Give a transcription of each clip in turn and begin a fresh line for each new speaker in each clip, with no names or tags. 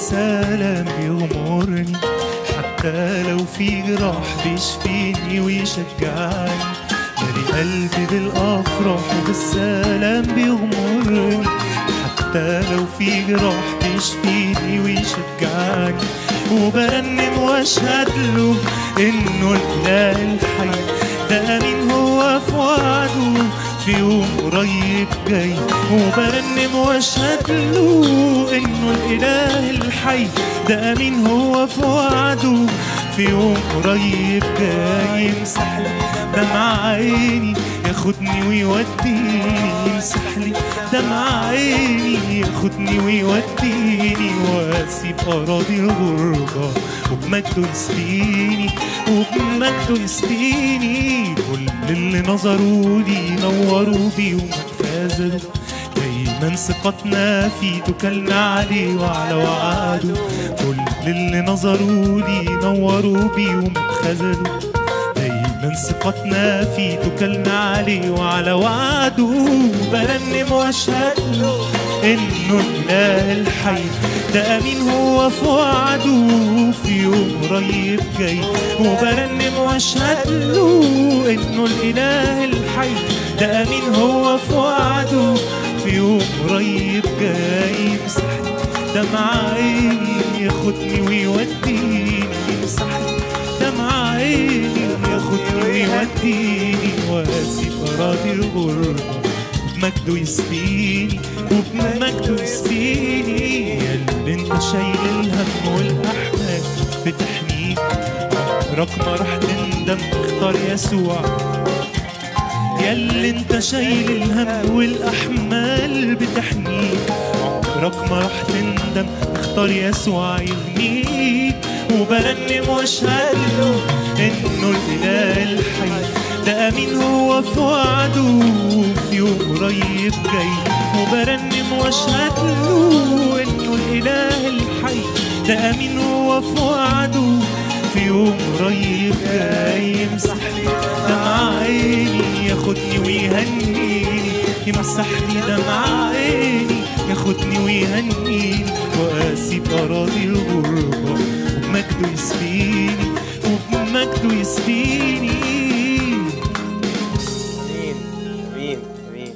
وبسلام بيغمرني حتى لو في جراح بيشفيني ويشجعني مالي قلبي بالافراح وبالسلام بيغمرني حتى لو في جراح بيشفيني ويشجعني وبرنم واشهد له انه الاله الحي ده امين هو في وعده في يوم قريب جاي وبرنم واشهد له انه الاله الحي ده امين هو في وعده في يوم قريب جاي يمسح لي دمع عيني ياخدني ويوديني يمسح لي دمع عيني ياخدني ويوديني واسيب اراضي الغربه وبمجده يسقيني وبمجده يسقيني كل اللي نظروا لي نوروا بيهم فازلوا دايما ثقتنا فيه توكلنا عليه وعلى وعده كل اللي نظروا لي نوروا بيهم اتخذلوا دايما ثقتنا فيه توكلنا عليه وعلى وعده برنم واشهد له انه الاله الحي ده امين هو في وعده في يوم قريب جاي وبرنم واشهد له انه الاله الحي ده امين هو في وعده في يوم قريب جاي يمسح لي دمع عيني ياخدني ويوديني يمسح لي دمع عيني ياخدني ويوديني واسيب اراضي الغربه وبمجده يسقيني وبمجده يسقيني يا اللي انت شايل الهم والاحمال في تحنيك عمرك ما راح تندم تختار يسوع يا اللي انت شايل الهم والاحمال بتحنيك عمرك ما راح تندم اختار يسوع يغنيك وبرنم واشهد له انه الاله الحي ده امين هو في وعده في يوم قريب جاي وبرنم واشهد له انه الاله الحي ده امين هو في وعده في يوم قريب جاي يمسح لي دمع عيني ياخدني ويهنيني يمسح لي دمع عيني ياخدني ويهنيني واسيب اراضي الغربه وبمجده يسقيني وبمجده يسقيني
امين امين امين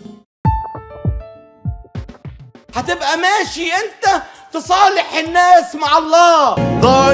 هتبقى ماشي انت تصالح الناس مع الله ضايع